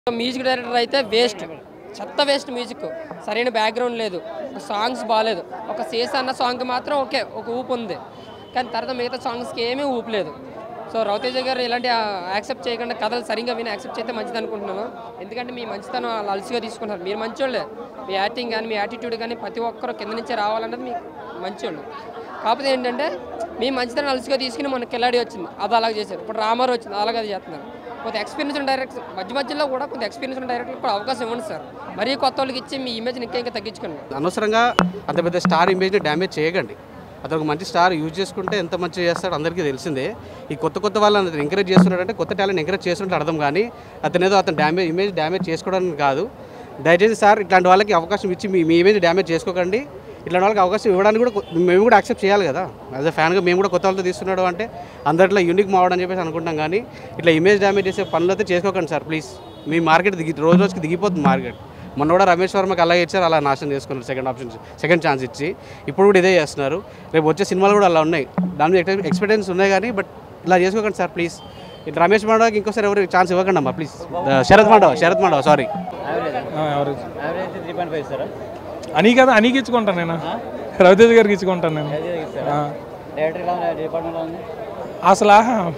Music director అయితే waste చెత్త waste music సరైన బ్యాక్గ్రౌండ్ లేదు ఒక సాంగ్స్ బాగాలేదు ఒక సేస్ అన్న సాంగ్ మాత్రం ఓకే ఒక ఊపు ఉంది కానీ తర్వాత మిగతా సాంగ్స్కి ఏమీ ఊపు లేదు సో రవితేజ గారు ఇలాంటి యాక్సెప్ట్ చేయకుండా కథలు సరిగ్గా విని యాక్సెప్ట్ చేస్తే మంచిది అనుకుంటున్నాను ఎందుకంటే మీ మంచితనం వాళ్ళు అలసిగా తీసుకుంటారు మీరు మంచోళ్ళే మీ యాక్టింగ్ కానీ మీ యాటిట్యూడ్ కానీ ప్రతి ఒక్కరు కింద నుంచే రావాలన్నది మీ మంచోళ్ళు కాకపోతే ఏంటంటే మీ మంచితనం అలసిగా తీసుకుని మన కిలాడి వచ్చింది అది అలాగ చేశారు ఇప్పుడు రామారావు వచ్చింది అలాగే అది చేస్తున్నారు కొంత ఎక్స్పీరియన్స్ ఉన్న డైరెక్టర్ మధ్య మధ్యలో కూడా కొంత ఎక్స్పీరియన్స్ ఉన్న డైరెక్టర్ కూడా అవకాశం ఇవ్వండి సార్ మరీ కొత్త వాళ్ళకి ఇచ్చి మీ ఇమేజ్ ఇంకా ఇంకా తగ్గించుకోండి అనవసరంగా అంత పెద్ద స్టార్ ఇమేజ్ని డ్యామేజ్ చేయకండి అతను ఒక మంచి స్టార్ యూజ్ చేసుకుంటే ఎంత మంచి చేస్తాడో అందరికీ తెలిసిందే ఈ కొత్త కొత్త వాళ్ళని అతను ఎంకరేజ్ చేస్తున్నాడంటే కొత్త టాలెంట్ ఎంకరేజ్ చేస్తుంటే అర్థం కానీ అతను ఏదో అతను డ్యామేజ్ ఇమేజ్ డ్యామేజ్ చేసుకోవడానికి కాదు దయచేసి సార్ ఇట్లాంటి వాళ్ళకి అవకాశం ఇచ్చి మీ మీ ఇమేజ్ డ్యామేజ్ చేసుకోకండి ఇట్లాంటి వాళ్ళకి అవకాశం ఇవ్వడానికి కూడా కొ- మేము కూడా యాక్సెప్ట్ చేయాలి కదా యాజ్ అ ఫ్యాన్గా మేము కూడా కొత్త వాళ్ళతో తీస్తున్నాడు అంటే అందరిలో యూనిక్ మావడం చెప్పేసి అనుకుంటాం కానీ ఇట్లా ఇమేజ్ డ్యామేజ్ చేసే పనులు అయితే చేసుకోకండి సార్ ప్లీజ్ మీ మార్కెట్ దిగి రోజు రోజుకి దిగిపోతుంది మార్కెట్ మొన్న కూడా రమేష్ వర్మకి అలా ఇచ్చారు అలా నాశనం చేసుకున్నారు సెకండ్ ఆప్షన్ సెకండ్ ఛాన్స్ ఇచ్చి ఇప్పుడు కూడా ఇదే చేస్తున్నారు రేపు వచ్చే సినిమాలు కూడా అలా ఉన్నాయి దాని మీద ఎక్స్పీరియన్స్ ఉన్నాయి కానీ బట్ ఇలా చేసుకోకండి సార్ ప్లీజ్ ఇటు రమేష్ మాండవకి ఇంకోసారి ఎవరు ఛాన్స్ ఇవ్వకండి అమ్మా please Sharath Mandava Sharath Mandava sorry average average three point five ఇస్తారా అని కదా అనికి ఇచ్చుకుంటాను నేను రవితేజ్ గారికి ఇచ్చుకుంటాను నేను ఆ. డైరెక్టర్ ఎలా ఉంది డిపార్ట్మెంట్ ఎలా ఉంది అసలు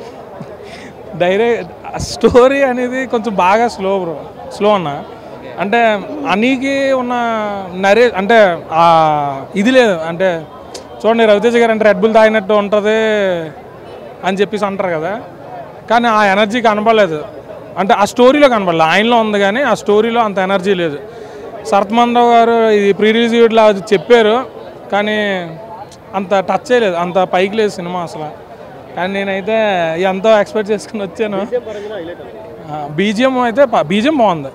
డైరెక్ట్ స్టోరీ అనేది కొంచెం బాగా స్లో బ్రో స్లో అన్న అంటే అనికి ఉన్న నరే అంటే ఆ ఇది లేదు అంటే చూడండి రవితేజ గారు అంటే రెడ్ బుల్ తాగినట్టు ఉంటుంది అని చెప్పేసి అంటారు కదా కానీ ఆ ఎనర్జీ కనపడలేదు అంటే ఆ స్టోరీలో కనపడలేదు ఆయనలో ఉంది కానీ ఆ స్టోరీలో అంత ఎనర్జీ లేదు శరత్ మండవ్ గారు ఇది ప్రీ రిలీజ్ ఇట్లా చెప్పారు కానీ అంత టచ్ చేయలేదు అంత పైకి లేదు సినిమా అసలు కానీ నేనైతే ఎంతో ఎక్స్పెక్ట్ చేసుకుని వచ్చాను బీజిఎం అయితే బీజిఎం బాగుంది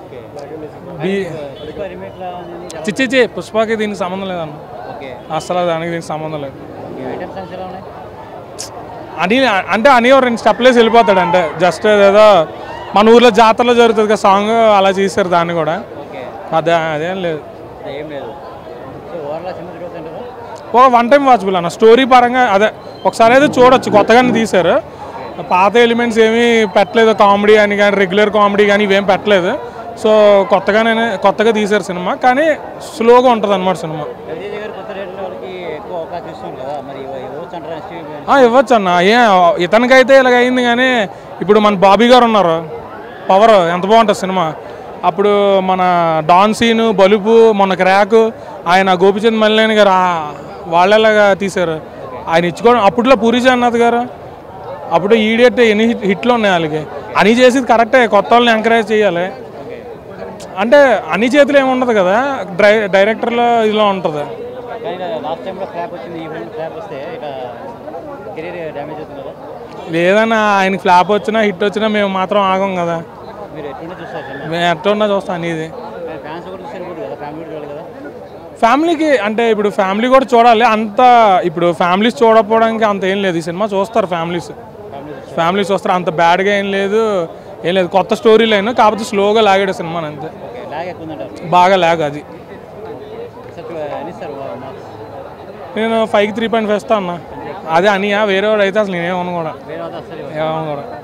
బీ పుష్ప రీమేక్ లా ఉంది చిచ్చి చి పుష్పకి దీనికి సంబంధం లేదన్న ఓకే అసలు దానికి దీనికి సంబంధం లేదు ఐటమ్ సాంగ్స్ ఎలా ఉన్నాయి అని అంటే అని ఓ రెండు స్టెప్లేసి వెళ్ళిపోతాడు అంటే జస్ట్ ఏదో మన ఊర్లో జాతరలో జరుగుతుంది కదా సాంగ్ అలా చేశారు దాన్ని కూడా ఓకే అదే అదేం లేదు ఏం లేదు సో ఓవర్లా సినిమా చూడవచ్చు అంటారా ఒక వన్ టైం వాచబుల్ అన్న స్టోరీ పరంగా అదే ఒకసారి అయితే చూడొచ్చు కొత్తగానే తీశారు పాత ఎలిమెంట్స్ ఏమీ పెట్టలేదు కామెడీ అని కానీ రెగ్యులర్ కామెడీ కానీ ఇవేం పెట్టలేదు సో కొత్తగానే కొత్తగా తీశారు సినిమా కానీ స్లోగా ఉంటుంది అనమాట సినిమా రవితేజ గారు కొత్త రేట్ల వాళ్ళకి ఎక్కువ అవకాశం ఇస్తున్నారు కదా మరి ఇవ్వ- ఇవ్వచ్చు అంటారా నెక్స్ట్ ఆ, ఇవ్వచ్చు అన్న ఏ ఇతనికైతే ఇలాగ అయింది కానీ ఇప్పుడు మన బాబీ గారు ఉన్నారు పవర్ ఎంత బాగుంటుంది సినిమా అప్పుడు మన డాన్ సీను బలుపు మొన్న క్రాక్ ఆయన గోపిచంద్ మల్లేని గారు ఆ- వాళ్ళలాగా తీశారు ఆయన ఇచ్చుకోవడం అప్పట్లో పూరి జగన్నాథ్ గారు అప్పుడు ఈడియట్ ఎన్ని హిట్ హిట్లు ఉన్నాయి వాళ్ళకి అని చేసేది కరెక్టే కొత్త వాళ్ళని ఎంకరేజ్ చేయాలి అంటే అన్ని చేతులు ఏమి ఉండదు కదా డై డైరెక్టర్లో ఇలా ఉంటుంది కానీ లాస్ట్ టైంలో క్లాప్ వచ్చింది ఈ ఫిల్మ్ క్లాప్ వస్తే ఇక కెరీర్ డ్యామేజ్ అవుతుంది కదా లేదన్నా ఆయనకి ఫ్లాప్ వచ్చినా హిట్ వచ్చినా మేము మాత్రం ఆగం కదా మీరు ఎటువంటి చూస్తారు సినిమా మేము ఎట్లా ఉన్నా చూస్తాం అనేది కానీ ఫ్యాన్స్ కూడా చూస్తే సరిపోదు కదా ఫ్యామిలీ కూడా చూడాలి కదా ఫ్యామిలీకి అంటే ఇప్పుడు ఫ్యామిలీ కూడా చూడాలి అంత ఇప్పుడు ఫ్యామిలీస్ చూడకపోవడానికి అంత ఏం లేదు ఈ సినిమా చూస్తారు ఫ్యామిలీస్ ఫ్యామిలీస్ చూస్తారు అంత బ్యాడ్గా ఏం లేదు ఏం లేదు కొత్త స్టోరీ లైన్ కాకపోతే స్లోగా లాగాడు సినిమా అంతే ఓకే లాగ్ ఎక్కువ ఉందంటారు బాగా లాగ్ అది సార్ ఎన్ని సార్ మార్క్స్ నేను ఫైవ్కి త్రీ పాయింట్ ఫైవ్ ఇస్తాను అన్న అదే అనియా వేరే వాడు అయితే అసలు నేనేమను కూడా వేరే వాళ్ళు అసలు ఏమను కూడా